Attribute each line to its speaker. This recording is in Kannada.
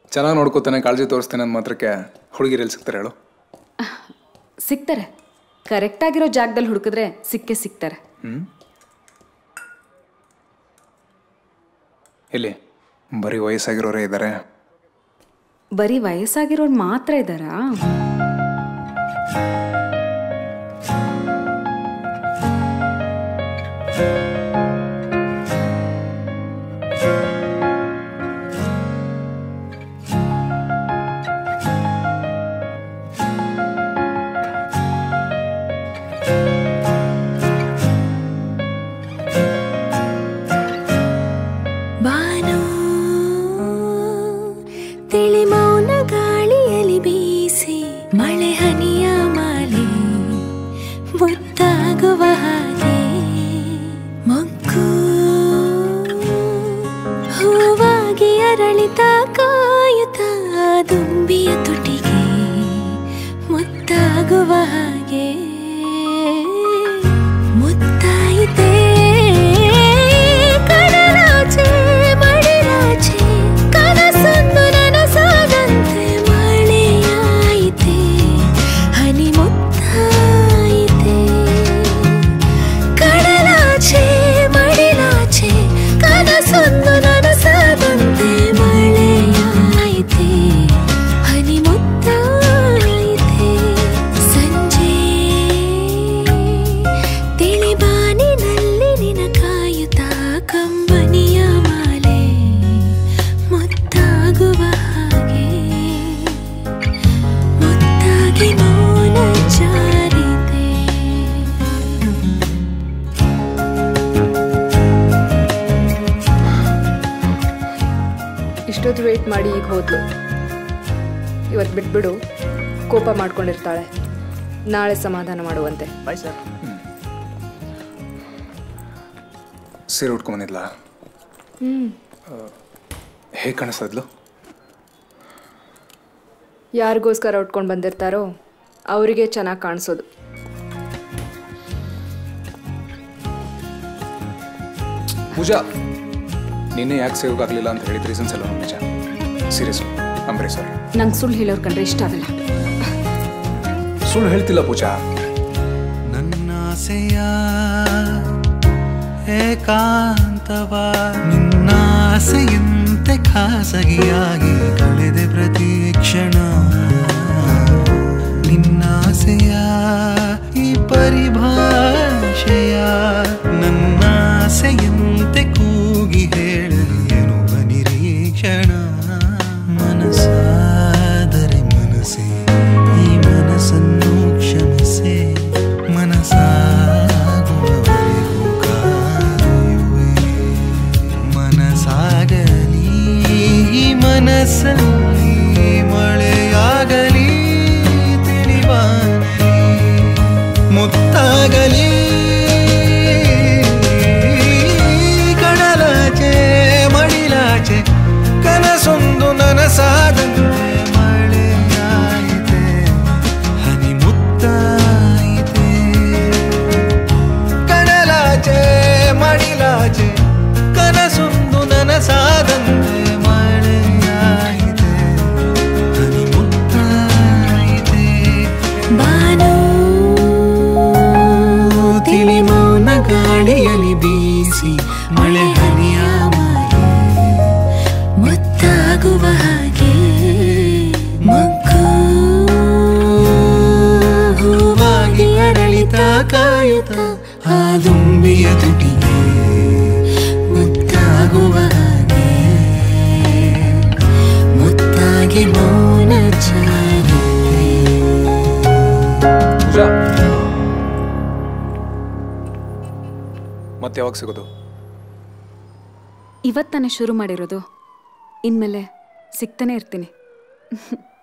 Speaker 1: ಚೆನ್ನಾಗಿ ನೋಡ್ಕೋತಾನೆ ಕಾಳಜಿ ತೋರಿಸ್ತಾನೆ ಅಂದ ಮಾತ್ರಕ್ಕೆ ಹುಡುಗಿರಲ್ಲಿ ಸಿಗ್ತಾರೆ ಹೇಳು
Speaker 2: ಸಿಗ್ತಾರೆ ಕರೆಕ್ಟಾಗಿರೋ ಜಾಗದಲ್ಲಿ ಹುಡುಕಿದ್ರೆ ಸಿಕ್ಕೇ ಸಿಗ್ತಾರೆ
Speaker 1: ಹ್ಞೂ ಇಲ್ಲಿ ಬರೀ ವಯಸ್ಸಾಗಿರೋರೇ ಇದ್ದಾರೆ
Speaker 2: ಬರೀ ವಯಸ್ಸಾಗಿರೋರು ಮಾತ್ರ ಇದ್ದಾರಾ
Speaker 3: ಬಾನು ತಿಳಿ ಮೌನ ಗಾಳಿಯಲ್ಲಿ ಬೀಸಿ ಮಳೆ ಹನಿಯ ಮಾಲೆ ಮುತ್ತಾಗುವ ಹಾಗೆ ಮೊಗ್ಗು ಹೂವಾಗಿ ಅರಳಿತ ಕಾಯುತ್ತ ದುಂಬಿಯ ತುಟಿಗೆ ಮುತ್ತಾಗುವ ಹಾಗೆ ಮುತ್ತಾಯಿತೆ ಕಡಲಾಚೆ ಮಡಿಲಾಚೆ ಕನಸೊಂದು ನನಸಾದಂತೆ ಮಳೆಯಾಯಿತೆ ಹನಿ ಮುತ್ತಾಯಿತೆ ಕಡಲಾಚೆ ಮಡಿಲಾಚೆ ಕನಸೊಂದು ನನಸಾದಂತೆ ಮಳೆಯಾಯಿತೆ ಹನಿ ಮುತ್ತಾಯಿತೆ ಸಂಜೆ ತಿಳಿಬಾನಿನಲ್ಲಿ ನಿನ ಕಾಯುತ್ತ ಕಂಬನಿಯ ಮಾಲೆ ಮುತ್ತಾಗುವ ಹಾಗೆ ಮುತ್ತಾಗಿ ಮೌನ ಜಾರಿದೆ
Speaker 2: ಇಷ್ಟೊತ್ತು ವೇಟ್ ಮಾಡಿ ಈಗ ಹೋದ್ಲು ಇವತ್ತು ಬಿಟ್ಬಿಡು ಕೋಪ ಮಾಡ್ಕೊಂಡಿರ್ತಾಳೆ ನಾಳೆ ಸಮಾಧಾನ ಮಾಡುವಂತೆ
Speaker 4: ಬಾಯ್ ಸರ್
Speaker 1: ಸೀರೆ ಉಟ್ಕೊಂಬಂದಿದ್ಲಾ
Speaker 2: ಹ್ಮ್
Speaker 1: ಹೇಗೆ ಕಾಣಿಸ್ತದ್ಲು
Speaker 2: ಯಾರಿಗೋಸ್ಕರ ಉಟ್ಕೊಂಡು ಬಂದಿರ್ತಾರೋ ಅವರಿಗೆ ಚೆನ್ನಾಗಿ ಕಾಣಿಸೋದು
Speaker 1: ಪೂಜಾ ನಿನ್ನೆ ಯಾಕೆ ಸೇವ್ ಆಗಲಿಲ್ಲ ಅಂತ ಹೇಳಿದ ರೀಸನ್ಸ್ ಎಲ್ಲ ನಿಜ ಸೀರಿಯಸ್ ಅಂಬ್ರಿ ಸಾರಿ
Speaker 2: ನಂಗೆ ಸುಳ್ಳು ಹೇಳೋರ್ ಕಂಡ್ರೆ ಇಷ್ಟ ಆಗಲ್ಲ
Speaker 1: ಸುಳ್ಳು ಹೇಳ್ತಿಲ್ಲ ಪೂಜಾ
Speaker 5: ನನ್ನಾಸೆಯ ಏಕಾಂತವ ನಿನ್ನಾಸೆಯಂತೆ ಖಾಸಗಿಯಾಗಿ ಕಳೆದೆ ಪ್ರತಿ ಕ್ಷಣ ನಿನ್ನಾಸೆಯ ಈ ಪರಿಭಾಷೆಯ ನನ್ನಾಸೆಯಂತೆ ಕೂಗಿ ಹೇಳಲಿ ಎನ್ನುವ ನಿರೀಕ್ಷಣ ಮನಸ್ಸಾದರೆ ಮನಸ್ಸೇ ಈ ಮನಸ್ಸನ್ನು ಕ್ಷಮಿಸೆ ಮನಸ್ಸಾಗುವವರೆಗೂ ಕಾಯುವೆ ಮನಸ್ಸಾಗಲಿ ಈ ಮನಸ್ಸಲ್ಲಿ ಮಳೆಯಾಗಲಿ ತಿಳಿವಾಗಲಿ ಮುತ್ತಾಗಲಿ ಕಡಲಾಚೆ ಮಡಿಲಾಚೆ ಕನಸೊಂದು ನನಸಾದಂತೆ ಮಳೆಯಾಯಿತೆ ಹನಿ ಮುತ್ತಾಯಿತೆ ಕಡಲಾಚೆ ಮಡಿಲಾಚೆ ಕನಸೊಂದು ನನಸಾದಂತೆ ಮಳೆಯಾಯಿತೆ ಹನಿ ಮುತ್ತಾಯಿತೆ
Speaker 3: ಬಾನು
Speaker 5: ತಿಳಿ ಮೌನ ಗಾಳಿಯಲ್ಲಿ ಬೀಸಿ ಮಳೆ ಹನಿಯ ಮಾಲೆ
Speaker 3: ಮುತ್ತಾಗುವ ಹಾಗೆ ಮೊಗ್ಗು
Speaker 5: ಹೂವಾಗಿ ಅರಳಿತ ಕಾಯುತ್ತ ಆ ದುಂಬಿಯ ತುಟಿಗೆ ಮುತ್ತಾಗುವ ಹಾಗೆ
Speaker 3: ಮುತ್ತಾಗಿ ಮೌನ ಜಾರಿದೆ
Speaker 1: ಪೂಜಾ ಮತ್ತೆ ಯಾವಾಗ ಸಿಗೋದು
Speaker 2: ಇವತ್ತಾನೆ ಶುರು ಮಾಡಿರೋದು ಇನ್ಮೇಲೆ ಸಿಗ್ತಾನೆ ಇರ್ತೀನಿ